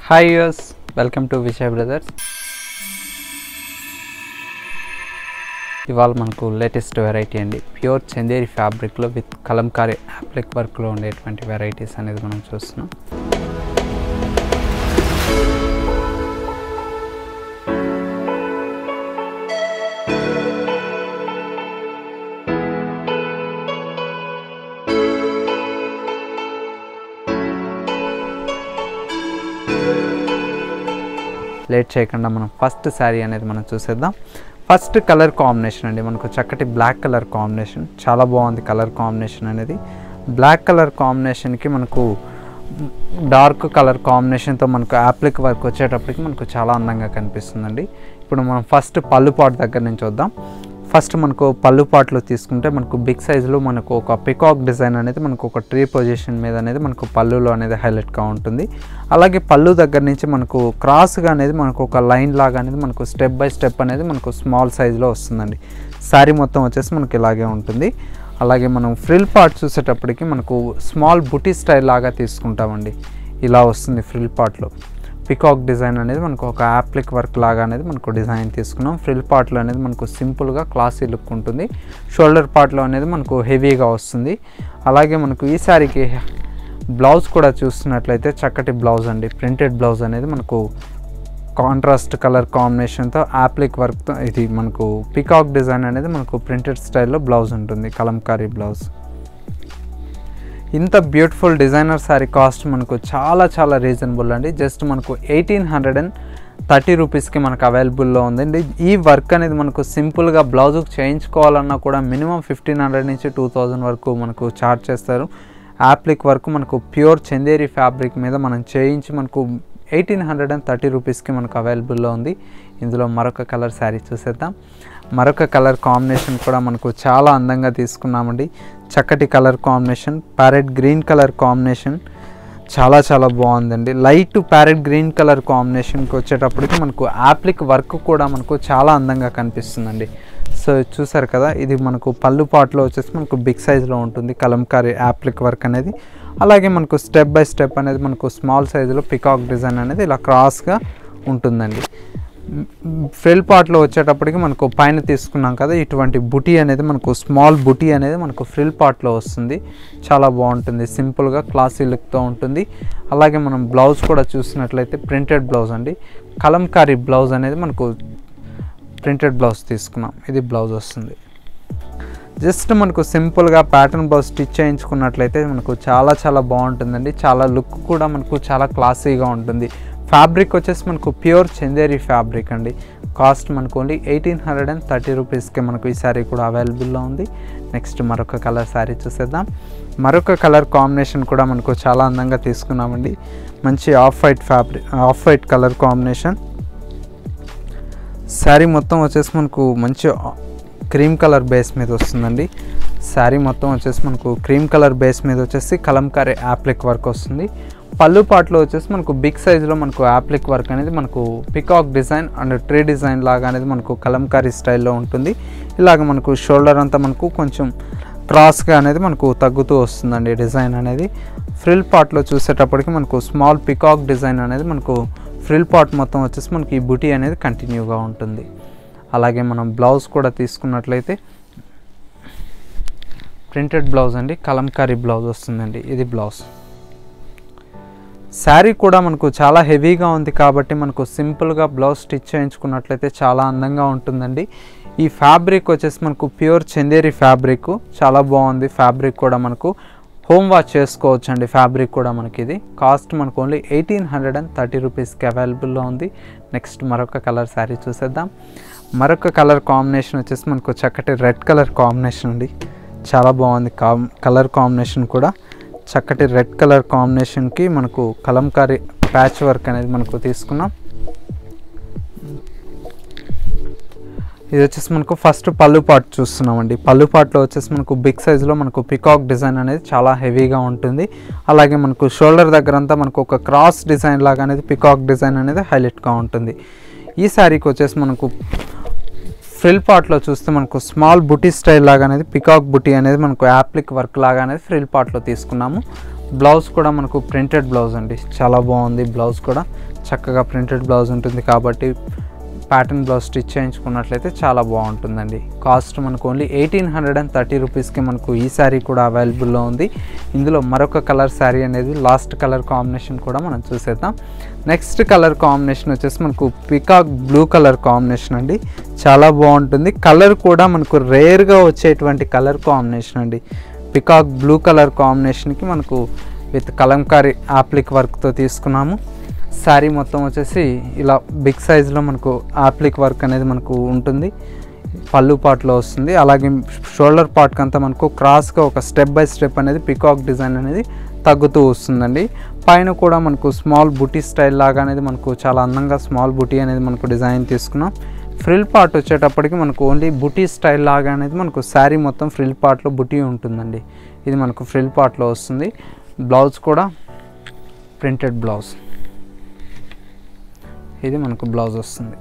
hi యూస్ welcome to Vijay brothers ఇవాళ మనకు లేటెస్ట్ వెరైటీ అండి ప్యూర్ చందేరి ఫ్యాబ్రిక్లో విత్ కలంకారీ యాప్లిక్ వర్క్లో ఉండేటువంటి వెరైటీస్ అనేది మనం చూస్తున్నాం లేట్ చేయకుండా మనం ఫస్ట్ శారీ అనేది మనం చూసేద్దాం ఫస్ట్ కలర్ కాంబినేషన్ అండి మనకు చక్కటి బ్లాక్ కలర్ కాంబినేషన్ చాలా బాగుంది కలర్ కాంబినేషన్ అనేది బ్లాక్ కలర్ కాంబినేషన్కి మనకు డార్క్ కలర్ కాంబినేషన్తో మనకు యాప్లిక్ వర్క్ వచ్చేటప్పటికి మనకు చాలా అందంగా కనిపిస్తుందండి ఇప్పుడు మనం ఫస్ట్ పళ్ళు పాటు దగ్గర నుంచి వద్దాం ఫస్ట్ మనకు పళ్ళు పాటలో తీసుకుంటే మనకు బిగ్ సైజులో మనకు ఒక పికాక్ డిజైన్ అనేది మనకు ఒక ట్రీ పొజిషన్ మీద అనేది మనకు పళ్ళులో అనేది హైలైట్గా ఉంటుంది అలాగే పళ్ళు దగ్గర నుంచి మనకు క్రాస్గా అనేది మనకు ఒక లైన్ లాగా అనేది మనకు స్టెప్ బై స్టెప్ అనేది మనకు స్మాల్ సైజులో వస్తుందండి శారీ మొత్తం వచ్చేసి మనకి ఇలాగే ఉంటుంది అలాగే మనం ఫ్రిల్ పార్ట్ చూసేటప్పటికి మనకు స్మాల్ బుటీ స్టైల్ లాగా తీసుకుంటామండి ఇలా వస్తుంది ఫ్రిల్ పార్ట్లో పికాక్ డిజైన్ అనేది మనకు ఒక యాప్లిక్ వర్క్ లాగా అనేది మనకు డిజైన్ తీసుకున్నాం ఫ్రిల్ పార్ట్లో అనేది మనకు సింపుల్గా క్లాసీ లుక్ ఉంటుంది షోల్డర్ పార్ట్లో అనేది మనకు హెవీగా వస్తుంది అలాగే మనకు ఈ శారీకి బ్లౌజ్ కూడా చూస్తున్నట్లయితే చక్కటి బ్లౌజ్ అండి ప్రింటెడ్ బ్లౌజ్ అనేది మనకు కాంట్రాస్ట్ కలర్ కాంబినేషన్తో యాప్లిక్ వర్క్తో ఇది మనకు పికాక్ డిజైన్ అనేది మనకు ప్రింటెడ్ స్టైల్లో బ్లౌజ్ ఉంటుంది కలంకారీ బ్లౌజ్ ఇంత బ్యూటిఫుల్ డిజైనర్ శారీ కాస్ట్ మనకు చాలా చాలా రీజనబుల్ అండి జస్ట్ మనకు ఎయిటీన్ హండ్రెడ్ అండ్ థర్టీ రూపీస్కి మనకు అవైలబుల్లో ఉందండి ఈ వర్క్ అనేది మనకు సింపుల్గా బ్లౌజ్కి చేయించుకోవాలన్నా కూడా మినిమం ఫిఫ్టీన్ హండ్రెడ్ నుంచి టూ థౌజండ్ వరకు మనకు ఛార్జ్ చేస్తారు యాప్లిక్ వర్క్ మనకు ప్యూర్ చందేరి ఫ్యాబ్రిక్ మీద మనం చేయించి మనకు ఎయిటీన్ హండ్రెడ్ అండ్ థర్టీ రూపీస్కి మనకు అవైలబుల్లో ఉంది ఇందులో మరొక కలర్ శారీ చూసేద్దాం మరొక కలర్ కాంబినేషన్ కూడా మనకు చాలా అందంగా తీసుకున్నామండి చక్కటి colour combination parrot green colour combination చాలా చాలా బాగుందండి లైట్ ప్యారెట్ గ్రీన్ కలర్ కాంబినేషన్కి వచ్చేటప్పటికి మనకు యాప్లిక్ వర్క్ కూడా మనకు చాలా అందంగా కనిపిస్తుందండి సో చూసారు కదా ఇది మనకు పళ్ళు పాట్లో వచ్చేసి మనకు బిగ్ సైజులో ఉంటుంది కలంకారీ యాప్లిక్ వర్క్ అనేది అలాగే మనకు స్టెప్ బై స్టెప్ అనేది మనకు స్మాల్ సైజులో పికాక్ డిజైన్ అనేది ఇలా క్రాస్గా ఉంటుందండి ఫ్రిల్ పార్ట్లో వచ్చేటప్పటికి మనకు పైన తీసుకున్నాం కదా ఇటువంటి బుటీ అనేది మనకు స్మాల్ బుటీ అనేది మనకు ఫ్రిల్ పార్ట్లో వస్తుంది చాలా బాగుంటుంది సింపుల్గా క్లాసీ లుక్తో ఉంటుంది అలాగే మనం బ్లౌజ్ కూడా చూసినట్లయితే ప్రింటెడ్ బ్లౌజ్ అండి కలంకారీ బ్లౌజ్ అనేది మనకు ప్రింటెడ్ బ్లౌజ్ తీసుకున్నాం ఇది బ్లౌజ్ వస్తుంది జస్ట్ మనకు సింపుల్గా ప్యాటర్న్ బ్లౌజ్ స్టిచ్ చేయించుకున్నట్లయితే మనకు చాలా చాలా బాగుంటుందండి చాలా లుక్ కూడా మనకు చాలా క్లాసీగా ఉంటుంది ఫ్యాబ్రిక్ వచ్చేసి మనకు ప్యూర్ చందేరి ఫ్యాబ్రిక్ అండి కాస్ట్ మనకు only eighteen hundred and thirty రూపీస్కి మనకు ఈ శారీ కూడా అవైలబుల్లో ఉంది నెక్స్ట్ మరొక కలర్ శారీ చూసేద్దాం మరొక కలర్ కాంబినేషన్ కూడా మనకు చాలా అందంగా తీసుకున్నామండి మంచి off white fabric off white colour combination sari మొత్తం వచ్చేసి మనకు మంచి క్రీమ్ కలర్ బేస్ మీద వస్తుందండి శారీ మొత్తం వచ్చేసి మనకు క్రీమ్ కలర్ బేస్ మీద వచ్చేసి కలంకారీ యాప్లిక్ వర్క్ వస్తుంది పళ్ళు పాటలో వచ్చేసి మనకు బిగ్ సైజులో మనకు యాప్లిక్ వర్క్ అనేది మనకు peacock design and tree design లాగా అనేది మనకు కలంకారీ స్టైల్లో ఉంటుంది ఇలాగ మనకు షోల్డర్ అంతా మనకు కొంచెం క్రాస్గా అనేది మనకు తగ్గుతూ వస్తుందండి డిజైన్ అనేది ఫ్రిల్ పార్ట్లో చూసేటప్పటికి మనకు స్మాల్ పికాక్ డిజైన్ అనేది మనకు ఫ్రిల్ పార్ట్ మొత్తం వచ్చేసి మనకి ఈ బుటీ అనేది కంటిన్యూగా ఉంటుంది అలాగే మనం బ్లౌజ్ కూడా తీసుకున్నట్లయితే ప్రింటెడ్ బ్లౌజ్ అండి కలంకారీ బ్లౌజ్ వస్తుందండి ఇది బ్లౌజ్ శారీ కూడా మనకు చాలా హెవీగా ఉంది కాబట్టి మనకు సింపుల్గా బ్లౌజ్ స్టిచ్ చేయించుకున్నట్లయితే చాలా అందంగా ఉంటుందండి ఈ ఫ్యాబ్రిక్ వచ్చేసి మనకు ప్యూర్ చందేరి ఫ్యాబ్రిక్ చాలా బాగుంది ఫ్యాబ్రిక్ కూడా మనకు హోమ్ వాష్ చేసుకోవచ్చు అండి ఫ్యాబ్రిక్ కూడా మనకి ఇది కాస్ట్ మనకు only eighteen hundred and thirty రూపీస్కి అవైలబుల్లో ఉంది నెక్స్ట్ మరొక కలర్ శారీ చూసేద్దాం మరొక కలర్ కాంబినేషన్ వచ్చేసి మనకు చక్కటి రెడ్ కలర్ కాంబినేషన్ అండి చాలా బాగుంది కాం కలర్ కాంబినేషన్ కూడా చక్కటి రెడ్ కలర్ కాంబినేషన్కి మనకు కలంకారీ ప్యాచ్ వర్క్ అనేది మనకు తీసుకున్నాం ఇది వచ్చేసి మనకు ఫస్ట్ పళ్ళు పార్ట్ చూస్తున్నామండి పళ్ళు పార్ట్లో వచ్చేసి మనకు బిగ్ సైజులో మనకు పికాక్ డిజైన్ అనేది చాలా హెవీగా ఉంటుంది అలాగే మనకు షోల్డర్ దగ్గర అంతా మనకు ఒక క్రాస్ డిజైన్ లాగా అనేది పికాక్ డిజైన్ అనేది హైలైట్గా ఉంటుంది ఈ శారీకి వచ్చేసి మనకు ఫ్రిల్ పార్ట్లో చూస్తే మనకు స్మాల్ బుటీ స్టైల్ లాగా అనేది పికాక్ బుటీ అనేది మనకు యాప్లిక్ వర్క్ లాగా అనేది ఫ్రిల్ పార్ట్లో తీసుకున్నాము బ్లౌజ్ కూడా మనకు ప్రింటెడ్ బ్లౌజ్ అండి చాలా బాగుంది బ్లౌజ్ కూడా చక్కగా ప్రింటెడ్ బ్లౌజ్ ఉంటుంది కాబట్టి ప్యాటర్న్ బ్లౌజ్ స్టిచ్ చేయించుకున్నట్లయితే చాలా బాగుంటుందండి కాస్ట్ మనకు only eighteen hundred and thirty రూపీస్కి మనకు ఈ శారీ కూడా అవైలబుల్లో ఉంది ఇందులో మరొక కలర్ శారీ అనేది లాస్ట్ కలర్ కాంబినేషన్ కూడా మనం చూసేద్దాం నెక్స్ట్ కలర్ కాంబినేషన్ వచ్చేసి మనకు పికాక్ బ్లూ కలర్ కాంబినేషన్ అండి చాలా బాగుంటుంది కలర్ కూడా మనకు రేర్గా వచ్చేటువంటి కలర్ కాంబినేషన్ అండి పికాక్ బ్లూ కలర్ కాంబినేషన్కి మనకు విత్ కలంకారీ ఆప్లిక్ వర్క్తో తీసుకున్నాము శారీ మొత్తం వచ్చేసి ఇలా బిగ్ సైజులో మనకు ఆప్లిక్ వర్క్ అనేది మనకు ఉంటుంది పళ్ళు పార్ట్లో వస్తుంది అలాగే షోల్డర్ పార్ట్కి అంతా మనకు క్రాస్గా ఒక స్టెప్ బై స్టెప్ అనేది పికాక్ డిజైన్ అనేది తగ్గుతూ వస్తుందండి పైన కూడా మనకు స్మాల్ బుటీ స్టైల్ లాగా అనేది మనకు చాలా అందంగా స్మాల్ బుటీ అనేది మనకు డిజైన్ తీసుకున్నాం ఫ్రిల్ పార్ట్ వచ్చేటప్పటికి మనకు ఓన్లీ బుటీ స్టైల్ లాగా అనేది మనకు శారీ మొత్తం ఫ్రిల్ పార్ట్లో బుటీ ఉంటుందండి ఇది మనకు ఫ్రిల్ పార్ట్లో వస్తుంది బ్లౌజ్ కూడా ప్రింటెడ్ బ్లౌజ్ ఇది మనకు బ్లౌజ్ వస్తుంది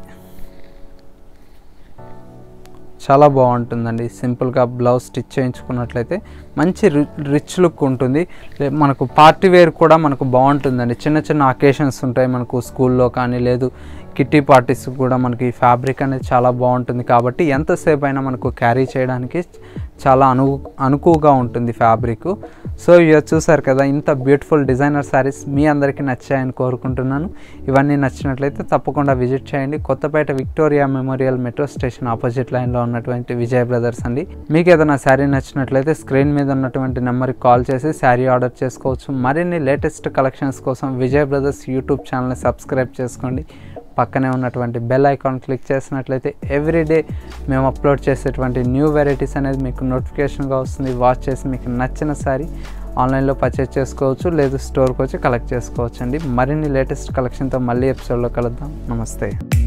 చాలా బాగుంటుందండి సింపుల్గా బ్లౌజ్ స్టిచ్ చేయించుకున్నట్లయితే మంచి రి- రిచ్ లుక్ ఉంటుంది లే- మనకు పార్టీ వేర్ కూడా మనకు బాగుంటుందండి చిన్న చిన్న అకేషన్స్ ఉంటాయి మనకు స్కూల్లో కానీ లేదు కిట్టి పార్టీస్ కూడా మనకి ఈ ఫ్యాబ్రిక్ అనేది చాలా బాగుంటుంది కాబట్టి ఎంతసేపు అయినా మనకు క్యారీ చేయడానికి చాలా అను అనుకువగా ఉంటుంది ఫ్యాబ్రిక్ సో ఇక చూసారు కదా ఇంత బ్యూటిఫుల్ డిజైనర్ శారీస్ మీ అందరికీ నచ్చాయని కోరుకుంటున్నాను ఇవన్నీ నచ్చినట్లయితే తప్పకుండా విజిట్ చేయండి Kothapet Victoria Memorial metro station opposite లైన్లో ఉన్నటువంటి విజయ్ బ్రదర్స్ అండి మీకు ఏదైనా శారీ నచ్చినట్లయితే స్క్రీన్ మీద ఉన్నటువంటి నెంబర్కి కాల్ చేసి శారీ ఆర్డర్ చేసుకోవచ్చు మరిన్ని లేటెస్ట్ కలెక్షన్స్ కోసం విజయ్ బ్రదర్స్ యూట్యూబ్ ఛానల్ని సబ్స్క్రైబ్ చేసుకోండి పక్కనే ఉన్నటువంటి బెల్ ఐకాన్ క్లిక్ చేసినట్లయితే ఎవ్రీడే మేము అప్లోడ్ చేసేటువంటి న్యూ వెరైటీస్ అనేది మీకు నోటిఫికేషన్గా వస్తుంది వాచ్ చేసి మీకు నచ్చిన సారీ ఆన్లైన్లో పర్చేస్ చేసుకోవచ్చు లేదు స్టోర్కి వచ్చి కలెక్ట్ చేసుకోవచ్చు అండి మరిన్ని లేటెస్ట్ కలెక్షన్తో మళ్ళీ ఎపిసోడ్లో కలుద్దాం నమస్తే